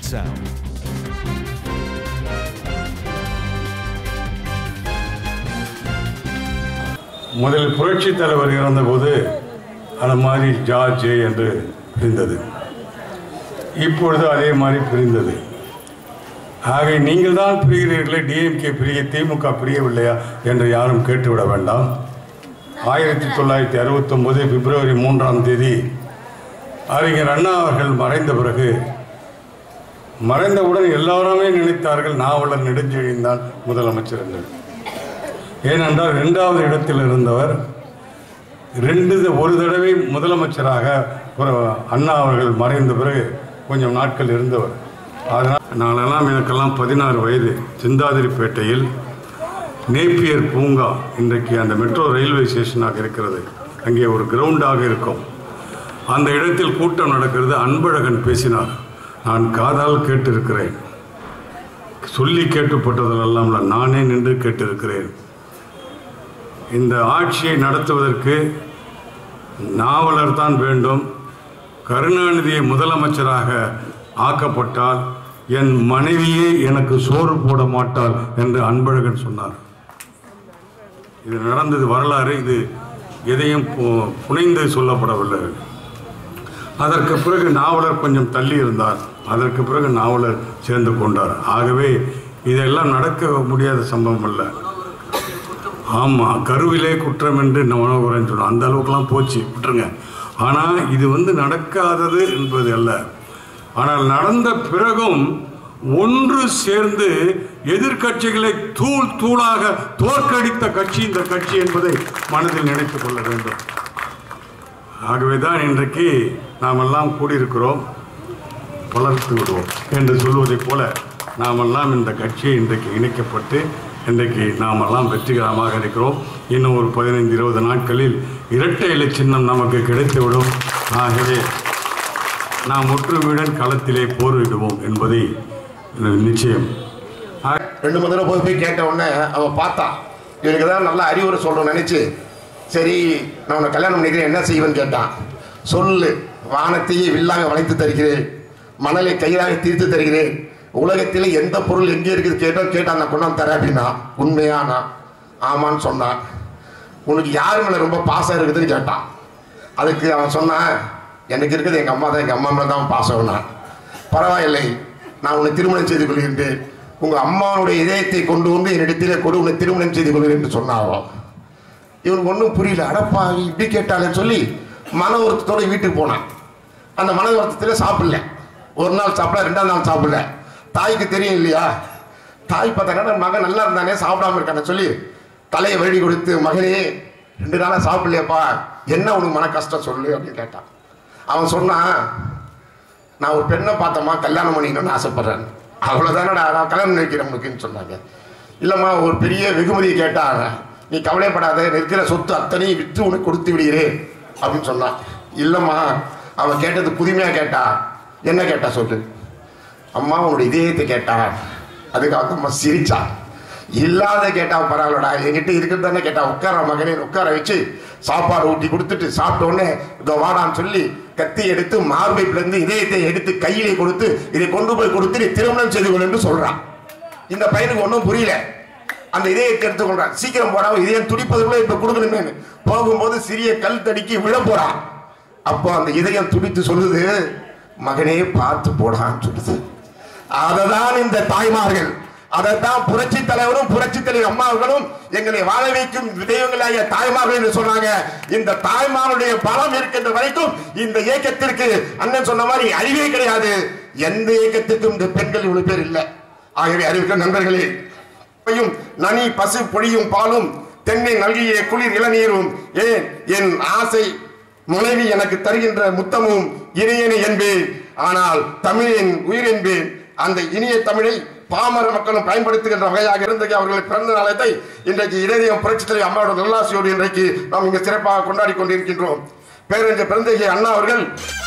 sound. முதலில் புரட்சி தலைவர் இறந்தபோது அந்த மாதிரி ஜார்ஜ் என்று பிரிந்தது இப்பொழுது அதே மாதிரி பிரிந்தது ஆக நீங்கள் தான் பிரிகிறீர்களே டிஎம்கே பிரிய திமுக பிரியவில்லையா என்று யாரும் கேட்டுவிட வேண்டாம் ஆயிரத்தி தொள்ளாயிரத்தி அறுபத்தொம்போது பிப்ரவரி மூன்றாம் தேதி அறிஞர் அண்ணா அவர்கள் மறைந்த பிறகு மறைந்தவுடன் எல்லாருமே நினைத்தார்கள் நாவலர் நெடுஞ்செழியன் தான் முதலமைச்சர் என்று ஏனென்றால் இரண்டாவது இடத்தில் இருந்தவர் ரெண்டு த- ஒரு தடவை முதலமைச்சராக ஒரு அண்ணா அவர்கள் மறைந்த பிறகு கொஞ்சம் நாட்கள் இருந்தவர் அதனால் நாளெல்லாம் எனக்கெல்லாம் பதினாறு வயது சிந்தாதிரிப்பேட்டையில் நேப்பியர் பூங்கா இன்றைக்கு அந்த மெட்ரோ ரயில்வே ஸ்டேஷனாக இருக்கிறது அங்கே ஒரு கிரவுண்டாக இருக்கும் அந்த இடத்தில் கூட்டம் நடக்கிறது அன்பழகன் பேசினார் நான் காதால் கேட்டிருக்கிறேன் சொல்லி கேட்டுப்பட்டதெல்லாம் இல்லை, நானே நின்று கேட்டிருக்கிறேன் இந்த ஆட்சியை நடத்துவதற்கு நாவலர் தான் வேண்டும் கருணாநிதியை முதலமைச்சராக ஆக்கப்பட்டால் என் மனைவியே எனக்கு சோறு போட மாட்டாள் என்று அன்பழகன் சொன்னார் இது நடந்தது வரலாறு இது எதையும் பு- புனைந்து சொல்லப்படவில்லை அதற்கு பிறகு நாவலர் கொஞ்சம் தள்ளி இருந்தார் அதற்கு பிறகு நாவலர் சேர்ந்து கொண்டார் ஆகவே இதெல்லாம் நடக்க முடியாத சம்பவம் அல்ல ஆமாம் கருவிலே குற்றம் என்று மனோகரன் சொன்னோம் அந்த அளவுக்குலாம் போச்சு விட்டுருங்க ஆனால் இது வந்து நடக்காதது என்பது அல்ல ஆனால் நடந்த பிறகும் ஒன்று சேர்ந்து எதிர்க்கட்சிகளை தூள் தூளாக தோற்கடித்த கட்சி இந்த கட்சி என்பதை மனதில் நினைத்துக் கொள்ள வேண்டும் ஆகவே தான் இன்றைக்கு நாமெல்லாம் கூடியிருக்கிறோம் வளர்த்து விடுவோம் என்று சொல்வதைப் போல நாமெல்லாம் இந்த கட்சியை இன்றைக்கு இணைக்கப்பட்டு இன்றைக்கு நாமெல்லாம் வெற்றிகரமாக இருக்கிறோம் இன்னும் ஒரு பதினைந்து இருபது நாட்களில் இரட்டை இலை சின்னம் நமக்கு கிடைத்துவிடும் ஆகவே நாம் ஒற்றுமையுடன் களத்திலே போரிடுவோம் என்பதை நிச்சயம் ஆக- ரெண்டு மூணு தடவை போய் போய் கேட்ட உடனே அவன் பார்த்தான் இவனுக்கு தான் நல்ல அறிவுரை சொல்லணும்னு நினச்சி சரி நான் உன்னை கல்யாணம் பண்ணிக்கிறேன் என்ன செய்வேன்னு கேட்டான் சொல்லு வானத்தையே வில்லாக வளைத்து தருகிறேன் மணலை கையாக தீர்த்து தருகிறேன் உலகத்தில் எந்த பொருள் எங்கே இருக்குது கேட்டோ கேட்டான் நான் கொண்டாந்து தரேன் அப்படின்னா உண்மையானா ஆமான்னு சொன்னான் உனக்கு யார் மேலே ரொம்ப பாசம் இருக்குதுன்னு கேட்டான் அதுக்கு அவன் சொன்னான் எனக்கு இருக்குது எங்கள் அம்மா தான் எங்கள் அம்மா மேலே தான் பாசம்னான் பரவாயில்லை நான் உன்னை திருமணம் செய்து கொள்கின்றேன் உங்கள் அம்மாவுடைய இதயத்தை கொண்டு வந்து என்னிடத்திலே கொடு உன்னை திருமணம் செய்து கொள்கிறேன் என்று சொன்னாவோ இவனுக்கு ஒன்றும் புரியல அடப்பாவி இப்படி கேட்டாலேன்னு சொல்லி மன வருத்தத்தோட வீட்டுக்கு போனான் அந்த மன வருத்தத்தில் சாப்பிடல ஒரு நாள் சாப்பிடல ரெண்டாவது நாள் சாப்பிடல தாய்க்கு தெரியும் இல்லையா தாய் பார்த்தாங்கன்னா மகன் நல்லா இருந்தானே சாப்பிடாம இருக்கானே சொல்லி தலையை வழி கொடுத்து மகனே ரெண்டு நாளாக சாப்பிடலையாப்பா என்ன உனக்கு மன கஷ்டம் சொல்லு அப்படின்னு கேட்டான் அவன் சொன்னான் நான் ஒரு பெண்ணை பார்த்தம்மா கல்யாணம் பண்ணிக்கணும்னு ஆசைப்படுறேன் அவ்வளோதானடா நான் கல்யாணம் நினைக்கிறேன் உனக்குன்னு சொன்னாங்க இல்லைம்மா ஒரு பெரிய வெகுமதியை கேட்டாங்க நீ கவலைப்படாத இருக்கிற சொத்து அத்தனையும் விற்று உனக்கு கொடுத்து விடுகிறேன் அப்படின்னு சொன்னான் இல்லைம்மா அவன் கேட்டது புதுமையாக கேட்டா என்ன கேட்டா சொல்லு அம்மா உன்னோட இதயத்தை கேட்டா அதுக்கு அந்த அம்மா சிரிச்சா இல்லாத கேட்டா பரவாயில்லடா என்கிட்ட இருக்கிறது தானே கேட்டா உட்கார மகனே உட்கார வச்சு சாப்பாடு ஊட்டி கொடுத்துட்டு சாப்பிட்ட உடனே இதோ வாடான்னு சொல்லி கத்தி எடுத்து மார்பைப்பிலிருந்து இதயத்தை எடுத்து கையிலே கொடுத்து இதை கொண்டு போய் கொடுத்து நீ திருமணம் செய்து கொள் என்று சொல்றான் இந்த பையனுக்கு ஒன்றும் புரியல அந்த இதயத்தை எடுத்துக்கொள்றான் சீக்கிரம் போறான் இதயம் துடிப்பதுக்குள்ள இப்ப கொடுக்கணுமே போகும்போது சிறிய கல் தடிக்கி விழ போறான் அப்போ அந்த இதயம் துடித்து சொல்லுது மகனே பார்த்து போடான்னு சொல்லுது அததான் இந்த தாய்மார்கள் அதைத்தான் புரட்சி தலைவரும் புரட்சி தலைவர் அம்மாவர்களும் எங்களை வாழ வைக்கும் தெய்வங்களாகிய தாய்மார்கள் என்று சொன்னாங்க இந்த தாய்மாருடைய பலம் இருக்கின்ற வரைக்கும் இந்த இயக்கத்திற்கு அண்ணன் சொன்ன மாதிரி அறிவே கிடையாது எந்த இயக்கத்திற்கும் இந்த பெண்கள் இவ்வளவு பேர் இல்லை ஆகவே அறிவிக்க நண்பர்களே பொய்யும் நனி பசு பொழியும் பாலும் தென்னை நல்கிய குளிர் இளநீரும் ஏன் என் ஆசை மனைவி எனக்கு தருகின்ற முத்தமும் இனியனே என்பேன் ஆனால் தமிழின் உயிர் என்பேன் அந்த இனிய தமிழை பாமர மக்களும் பயன்படுத்துகின்ற வகையாக இருந்த அவர்கள் பிறந்த நாளத்தை இன்றைக்கு இதயம் புரட்சி தலைவர் அம்மாவோட நல்லாசியோடு இன்றைக்கு நாம் இங்கு சிறப்பாக கொண்டாடி கொண்டிருக்கின்றோம் பேரறிஞர் பிறந்தகை அண்ணா அவர்கள்